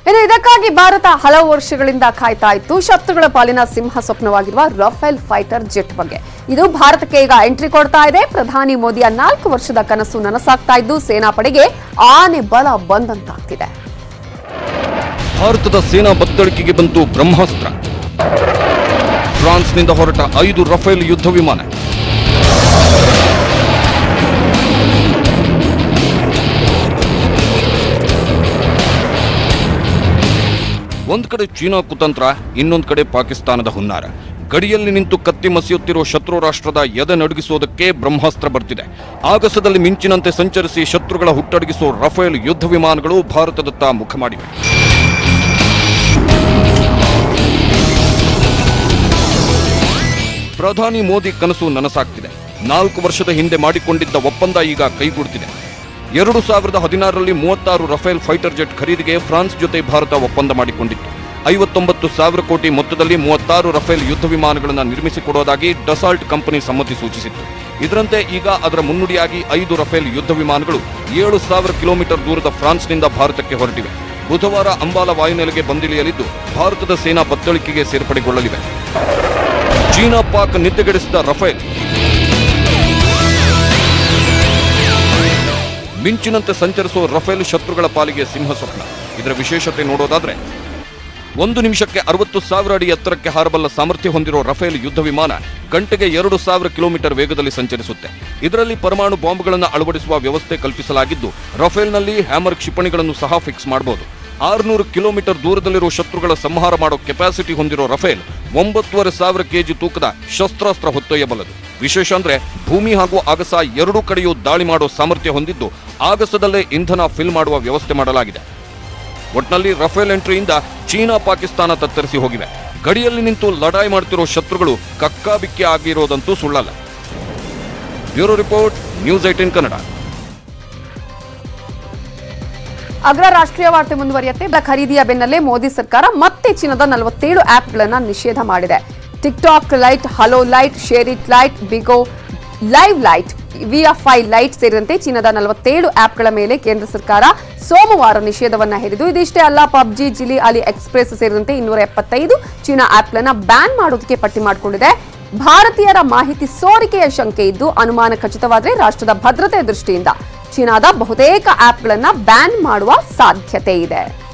ಇನ್ನು ಇದಕ್ಕಾಗಿ ಭಾರತ ಹಲವು ವರ್ಷಗಳಿಂದ ಕಾಯ್ತಾ ಇತ್ತು ಶತ್ರುಗಳ ಪಾಲಿನ ಸಿಂಹ ಸ್ವಪ್ನವಾಗಿರುವ ರಫೇಲ್ ಫೈಟರ್ ಜೆಟ್ ಬಗ್ಗೆ ಇದು ಭಾರತಕ್ಕೆ ಈಗ ಎಂಟ್ರಿ ಕೊಡ್ತಾ ಇದೆ ಪ್ರಧಾನಿ ಮೋದಿಯ ನಾಲ್ಕು ವರ್ಷದ ಕನಸು ನನಸಾಗ್ತಾ ಇದ್ದು ಸೇನಾಪಡೆಗೆ ಆನೆ ಬಲ ಬಂದಂತಾಗ್ತಿದೆ ಭಾರತದ ಸೇನಾ ಬತ್ತಳಿಕೆಗೆ ಬಂತು ಬ್ರಹ್ಮಾಸ್ತ್ರ ಫ್ರಾನ್ಸ್ನಿಂದ ಹೊರಟ ಐದು ರಫೇಲ್ ಯುದ್ಧ ವಿಮಾನ ಒಂದ್ ಕಡೆ ಚೀನಾ ಕುತಂತ್ರ ಇನ್ನೊಂದ್ ಕಡೆ ಪಾಕಿಸ್ತಾನದ ಹುನ್ನಾರ ಗಡಿಯಲ್ಲಿ ನಿಂತು ಕತ್ತಿ ಮಸಿಯುತ್ತಿರುವ ಶತ್ರು ರಾಷ್ಟ್ರದ ಎದೆ ನಡುಗಿಸೋದಕ್ಕೆ ಬ್ರಹ್ಮಾಸ್ತ್ರ ಬರ್ತಿದೆ ಆಗಸದಲ್ಲಿ ಮಿಂಚಿನಂತೆ ಸಂಚರಿಸಿ ಶತ್ರುಗಳ ಹುಟ್ಟಡಗಿಸೋ ರಫೇಲ್ ಯುದ್ಧ ವಿಮಾನಗಳು ಭಾರತದತ್ತ ಮುಖ ಮಾಡಿವೆ ಪ್ರಧಾನಿ ಮೋದಿ ಕನಸು ನನಸಾಗ್ತಿದೆ ನಾಲ್ಕು ವರ್ಷದ ಹಿಂದೆ ಮಾಡಿಕೊಂಡಿದ್ದ ಒಪ್ಪಂದ ಈಗ ಕೈಗೂಡ್ತಿದೆ ಎರಡು ಸಾವಿರದ ಹದಿನಾರರಲ್ಲಿ ಮೂವತ್ತಾರು ರಫೇಲ್ ಫೈಟರ್ ಜೆಟ್ ಖರೀದಿಗೆ ಫ್ರಾನ್ಸ್ ಜೊತೆ ಭಾರತ ಒಪ್ಪಂದ ಮಾಡಿಕೊಂಡಿತ್ತು ಐವತ್ತೊಂಬತ್ತು ಸಾವಿರ ಕೋಟಿ ಮೊತ್ತದಲ್ಲಿ ಮೂವತ್ತಾರು ರಫೇಲ್ ಯುದ್ಧ ವಿಮಾನಗಳನ್ನು ನಿರ್ಮಿಸಿಕೊಡೋದಾಗಿ ಡಸಾಲ್ಟ್ ಕಂಪನಿ ಸಮ್ಮತಿ ಸೂಚಿಸಿತ್ತು ಇದರಂತೆ ಈಗ ಅದರ ಮುನ್ನುಡಿಯಾಗಿ ಐದು ರಫೇಲ್ ಯುದ್ಧ ವಿಮಾನಗಳು ಏಳು ಸಾವಿರ ಕಿಲೋಮೀಟರ್ ದೂರದ ಫ್ರಾನ್ಸ್ನಿಂದ ಭಾರತಕ್ಕೆ ಹೊರಟಿವೆ ಬುಧವಾರ ಅಂಬಾಲ ವಾಯುನೆಲೆಗೆ ಬಂದಿಳಿಯಲಿದ್ದು ಭಾರತದ ಸೇನಾ ಬತ್ತಳಿಕೆಗೆ ಸೇರ್ಪಡೆಗೊಳ್ಳಲಿವೆ ಚೀನಾ ಪಾಕ್ ನಿದ್ದೆಗೆಡಿಸಿದ ರಫೇಲ್ ಮಿಂಚಿನಂತೆ ಸಂಚರಿಸುವ ರಫೇಲ್ ಶತ್ರುಗಳ ಪಾಲಿಗೆ ಸಿಂಹ ಸ್ವಪ್ನ ಇದರ ವಿಶೇಷತೆ ನೋಡೋದಾದ್ರೆ ಒಂದು ನಿಮಿಷಕ್ಕೆ ಅರವತ್ತು ಸಾವಿರ ಅಡಿ ಎತ್ತರಕ್ಕೆ ಹಾರಬಲ್ಲ ಸಾಮರ್ಥ್ಯ ಹೊಂದಿರೋ ರಫೇಲ್ ಯುದ್ಧ ವಿಮಾನ ಗಂಟೆಗೆ ಎರಡು ಸಾವಿರ ಕಿಲೋಮೀಟರ್ ವೇಗದಲ್ಲಿ ಸಂಚರಿಸುತ್ತೆ ಇದರಲ್ಲಿ ಪರಮಾಣು ಬಾಂಬ್ಗಳನ್ನು ಅಳವಡಿಸುವ ವ್ಯವಸ್ಥೆ ಕಲ್ಪಿಸಲಾಗಿದ್ದು ರಫೇಲ್ನಲ್ಲಿ ಹ್ಯಾಮರ್ ಕ್ಷಿಪಣಿಗಳನ್ನು ಸಹ ಫಿಕ್ಸ್ ಮಾಡಬಹುದು ಆರುನೂರು ಕಿಲೋಮೀಟರ್ ದೂರದಲ್ಲಿರುವ ಶತ್ರುಗಳ ಸಂಹಾರ ಮಾಡೋ ಕೆಪಾಸಿಟಿ ಹೊಂದಿರೋ ರಫೇಲ್ ಒಂಬತ್ತುವರೆ ಸಾವಿರ ಕೆಜಿ ತೂಕದ ಶಸ್ತ್ರಾಸ್ತ್ರ ಹೊತ್ತೊಯ್ಯಬಲ್ಲದು ವಿಶೇಷ ಅಂದ್ರೆ ಭೂಮಿ ಹಾಗೂ ಆಗಸ ಎರಡೂ ಕಡೆಯೂ ದಾಳಿ ಮಾಡೋ ಸಾಮರ್ಥ್ಯ ಹೊಂದಿದ್ದು ಆಗಸದಲ್ಲೇ ಇಂಧನ ಫಿಲ್ ಮಾಡುವ ವ್ಯವಸ್ಥೆ ಮಾಡಲಾಗಿದೆ ಒಟ್ನಲ್ಲಿ ರಫೇಲ್ ಎಂಟ್ರಿಯಿಂದ ಚೀನಾ ಪಾಕಿಸ್ತಾನ ತತ್ತರಿಸಿ ಹೋಗಿವೆ ಗಡಿಯಲ್ಲಿ ನಿಂತು ಲಡಾಯಿ ಮಾಡ್ತಿರೋ ಶತ್ರುಗಳು ಕಕ್ಕಾಬಿಕ್ಕಿ ಆಗಿರೋದಂತೂ ಸುಳ್ಳಲ್ಲ bureau report news eighteen Kannada ಅಗ್ರ ರಾಷ್ಟ್ರೀಯ ವಾರ್ತೆ ಮುಂದುವರಿಯುತ್ತೆ ಬ- ಖರೀದಿಯ ಬೆನ್ನಲ್ಲೇ ಮೋದಿ ಸರ್ಕಾರ ಮತ್ತೆ ಚೀನಾದ ನಲವತ್ತೇಳು ಆಪ್ಗಳನ್ನ ನಿಷೇಧ ಮಾಡಿದೆ TikTok lite hello lite share it lite Bigo live lite VFY lite ಸೇರಿದಂತೆ ಚೀನಾದ ನಲವತ್ತೇಳು ಆಪ್ಗಳ ಮೇಲೆ ಕೇಂದ್ರ ಸರ್ಕಾರ ಸೋಮವಾರ ನಿಷೇಧವನ್ನ ಹೇರಿದ್ದು ಇದಿಷ್ಟೇ ಅಲ್ಲ ಪಬ್ಜಿ ಜಿಲಿ ಅಲಿ ಎಕ್ಸ್ಪ್ರೆಸ್ ಸೇರಿದಂತೆ ಇನ್ನೂರ ಎಪ್ಪತ್ತೈದು ಚೀನಾ ಆಪ್ಗಳನ್ನ ಬ್ಯಾನ್ ಮಾಡೋದಕ್ಕೆ ಪಟ್ಟಿ ಮಾಡಿಕೊಂಡಿದೆ ಭಾರತೀಯರ ಮಾಹಿತಿ ಸೋರಿಕೆಯ ಶಂಕೆ ಇದ್ದು ಅನುಮಾನ ಖಚಿತವಾದರೆ ರಾಷ್ಟ್ರದ ಭದ್ರತೆ ದೃಷ್ಟಿಯಿಂದ ಚೀನಾದ ಬಹುತೇಕ ಆಪ್ಗಳನ್ನ ಬ್ಯಾನ್ ಮಾಡುವ ಸಾಧ್ಯತೆ ಇದೆ